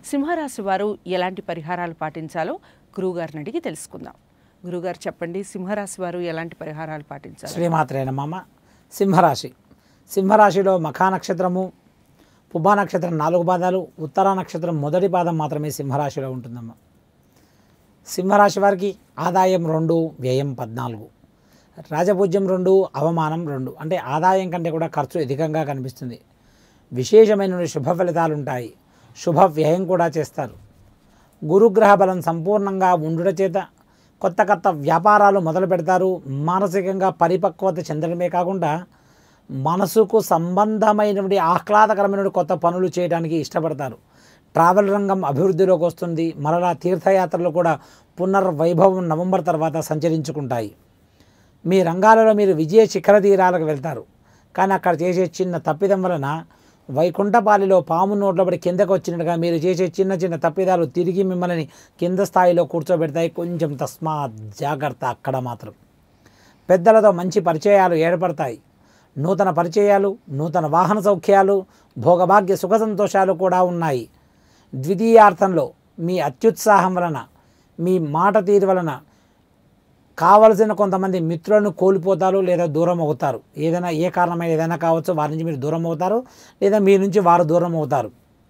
సింహరాశి వారు ఎలాంటి పరిహారాలు పాటించాలో గురువుగారిని అడిగి తెలుసుకుందాం గురువుగారు చెప్పండి సింహరాశి వారు ఎలాంటి పరిహారాలు పాటించాలి శ్రీమాత్రే నమమ సింహరాశి సింహరాశిలో మఖా నక్షత్రము పుబ్బా నక్షత్రం నాలుగు పాదాలు ఉత్తరా నక్షత్రం మొదటి పాదం మాత్రమే సింహరాశిలో ఉంటుందమ్మా సింహరాశి వారికి ఆదాయం రెండు వ్యయం పద్నాలుగు రాజపూజ్యం రెండు అవమానం రెండు అంటే ఆదాయం కంటే కూడా ఖర్చు అధికంగా కనిపిస్తుంది విశేషమైన శుభ ఫలితాలు ఉంటాయి శుభ వ్యయం కూడా చేస్తారు గురుగ్రహ బలం సంపూర్ణంగా ఉండుట చేత కొత్త కొత్త వ్యాపారాలు మొదలు పెడతారు మానసికంగా పరిపక్వత చెందడమే కాకుండా మనసుకు సంబంధమైనటువంటి ఆహ్లాదకరమైన కొత్త పనులు చేయడానికి ఇష్టపడతారు ట్రావెల్ రంగం అభివృద్ధిలోకి వస్తుంది మరలా తీర్థయాత్రలు కూడా పునర్వైభవం నవంబర్ తర్వాత సంచరించుకుంటాయి మీ రంగాలలో మీరు విజయ శిఖర తీరాలకు వెళ్తారు కానీ అక్కడ చేసే చిన్న తప్పిదం వలన వైకుంఠపాలిలో పాము నోట్లపడి కిందకు వచ్చినట్టుగా మీరు చేసే చిన్న చిన్న తప్పిదాలు తిరిగి మిమ్మల్ని కింద స్థాయిలో కూర్చోబెడతాయి కొంచెం తస్మాత్ జాగ్రత్త అక్కడ మాత్రం పెద్దలతో మంచి పరిచయాలు ఏర్పడతాయి నూతన పరిచయాలు నూతన వాహన సౌఖ్యాలు భోగభాగ్య సుఖ సంతోషాలు కూడా ఉన్నాయి ద్వితీయార్థంలో మీ అత్యుత్సాహం వలన మీ మాట తీరు వలన కావలసిన కొంతమంది మిత్రులను కోల్పోతారు లేదా దూరం అవుతారు ఏదైనా ఏ కారణమైన ఏదైనా కావచ్చు వారి నుంచి మీరు దూరం అవుతారు లేదా మీ నుంచి వారు దూరం అవుతారు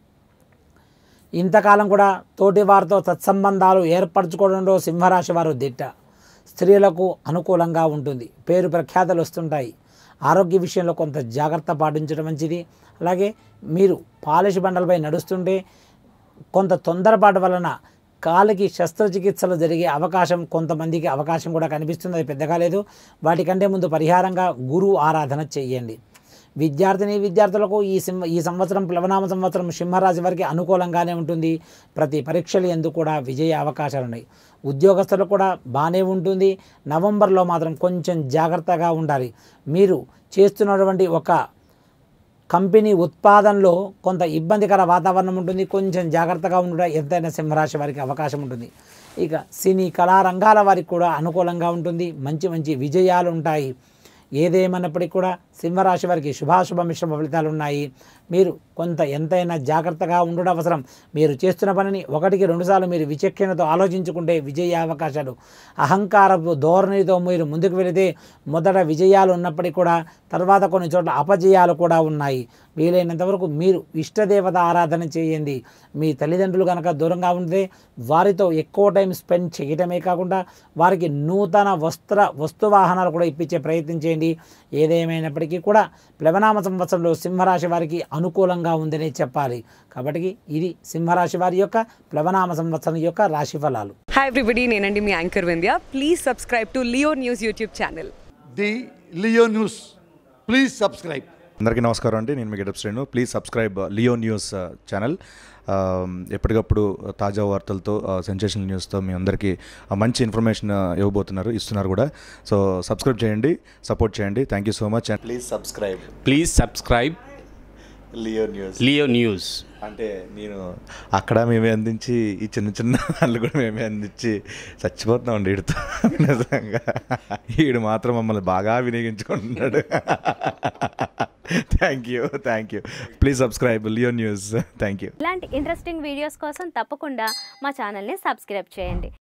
ఇంతకాలం కూడా తోటి వారితో సత్సంబంధాలు ఏర్పరచుకోవడంలో సింహరాశి వారు దిట్ట స్త్రీలకు అనుకూలంగా ఉంటుంది పేరు ప్రఖ్యాతలు వస్తుంటాయి ఆరోగ్య విషయంలో కొంత జాగ్రత్త పాటించడం మంచిది అలాగే మీరు పాలిష్ బండలపై నడుస్తుంటే కొంత తొందరపాటు వలన కాలికి శస్త్రచికిత్సలు జరిగే అవకాశం కొంతమందికి అవకాశం కూడా కనిపిస్తుంది అది పెద్దగా లేదు వాటికంటే ముందు పరిహారంగా గురువు ఆరాధన చేయండి విద్యార్థిని విద్యార్థులకు ఈ సింహ ఈ సంవత్సరం ప్లవనామ సంవత్సరం సింహరాశి వారికి అనుకూలంగానే ఉంటుంది ప్రతి పరీక్షలు ఎందుకు కూడా విజయ అవకాశాలు ఉన్నాయి ఉద్యోగస్తులకు కూడా బాగానే ఉంటుంది నవంబర్లో మాత్రం కొంచెం జాగ్రత్తగా ఉండాలి మీరు చేస్తున్నటువంటి ఒక కంపెనీ ఉత్పాదనలో కొంత ఇబ్బందికర వాతావరణం ఉంటుంది కొంచెం జాగ్రత్తగా ఉండడం ఎంతైనా సింహరాశి వారికి అవకాశం ఉంటుంది ఇక సినీ కళారంగాల వారికి కూడా అనుకూలంగా ఉంటుంది మంచి మంచి విజయాలు ఉంటాయి ఏదేమన్నప్పటికీ కూడా సింహరాశి వారికి శుభాశుభ మిశ్రమ ఫలితాలు ఉన్నాయి మీరు కొంత ఎంతైనా జాగ్రత్తగా ఉండడం అవసరం మీరు చేస్తున్న పనిని ఒకటికి రెండుసార్లు మీరు విచక్షణతో ఆలోచించుకుంటే విజయ అవకాశాలు అహంకారపు ధోరణితో మీరు ముందుకు వెళితే మొదట విజయాలు ఉన్నప్పటికీ కూడా తర్వాత కొన్ని చోట్ల అపజయాలు కూడా ఉన్నాయి వీలైనంత వరకు మీరు ఇష్టదేవత ఆరాధన చేయండి మీ తల్లిదండ్రులు కనుక దూరంగా ఉంటే వారితో ఎక్కువ టైం స్పెండ్ చేయటమే కాకుండా వారికి నూతన వస్త్ర వస్తు వాహనాలు కూడా ఇప్పించే ప్రయత్నం చేయండి ఏదేమైనప్పటికీ కూడా ప్లవనామ సంవత్సరంలో సింహరాశి వారికి అనుకూలంగా ఉందనే చెప్పాలి కాబట్టి ఇది సింహరాశి వారి యొక్క ప్లవనామ సంవత్సరం యొక్క రాశి ఫలాలు హాయ్ ఎవ్రీబడి నేనండి మీ anchor Vindhya please subscribe to Leo news YouTube channel the Leo news please subscribe అందరికీ నమస్కారం అండి నేను మీ Getup Srinu please subscribe Leo news ఆ, ఛానల్ ఆ, ఎప్పటికప్పుడు తాజా వార్తలతో ఆ, సెన్సేషనల్ న్యూస్తో మీ అందరికీ ఆ, మంచి ఇన్ఫర్మేషన్ ఆ, ఇవ్వబోతున్నారు ఇస్తున్నారు కూడా సో సబ్స్క్రైబ్ చేయండి సపోర్ట్ చేయండి thank you so much and please subscribe please subscribe Leo news Leo news అంటే నేను అక్కడ మేమే అందించి ఈ చిన్న చిన్న వాళ్ళు కూడా మేమే అందించి చచ్చిపోతున్నాం అండి వీడితో నిజంగా వీడు మాత్రం మమ్మల్ని బాగా వినియోగించుకుంటున్నాడు thank you thank you please subscribe Leo news thank you ఇలాంటి ఇంట్రెస్టింగ్ వీడియోస్ కోసం తప్పకుండా మా ఛానల్ని సబ్స్క్రైబ్ చేయండి